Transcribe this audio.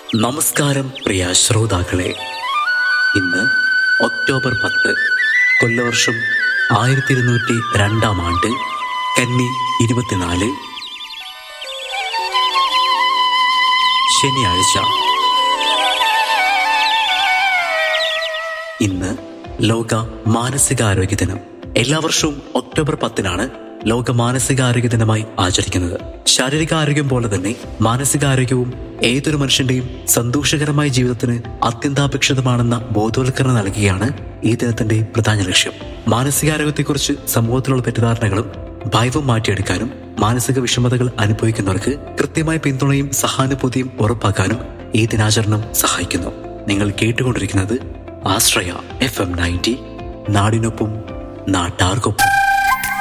നമസ്കാരം പ്രിയ ശ്രോതാക്കളെ ഇന്ന് ഒക്ടോബർ പത്ത് കൊല്ലവർഷം ആയിരത്തി ഇരുന്നൂറ്റി രണ്ടാം ആണ്ട് കന്നി ഇരുപത്തിനാല് ശനിയാഴ്ച ഇന്ന് ലോക മാനസികാരോഗ്യ ദിനം എല്ലാ വർഷവും ഒക്ടോബർ പത്തിനാണ് ലോക മാനസികാരോഗ്യ ദിനമായി ആചരിക്കുന്നത് ശാരീരികാരോഗ്യം പോലെ തന്നെ മാനസികാരോഗ്യവും ഏതൊരു മനുഷ്യന്റെയും സന്തോഷകരമായ ജീവിതത്തിന് അത്യന്താപേക്ഷിതമാണെന്ന ബോധവൽക്കരണം നൽകുകയാണ് ഈ ദിനത്തിന്റെ പ്രധാന ലക്ഷ്യം മാനസികാരോഗ്യത്തെക്കുറിച്ച് സമൂഹത്തിലുള്ള തെറ്റിദ്ധാരണകളും ഭയവും മാറ്റിയെടുക്കാനും മാനസിക വിഷമതകൾ അനുഭവിക്കുന്നവർക്ക് കൃത്യമായ പിന്തുണയും സഹാനുഭൂതിയും ഉറപ്പാക്കാനും ഈ ദിനാചരണം സഹായിക്കുന്നു നിങ്ങൾ കേട്ടുകൊണ്ടിരിക്കുന്നത് ആശ്രയ എഫ് എം നയൻറ്റി നാടിനൊപ്പം നാട്ടാർക്കൊപ്പം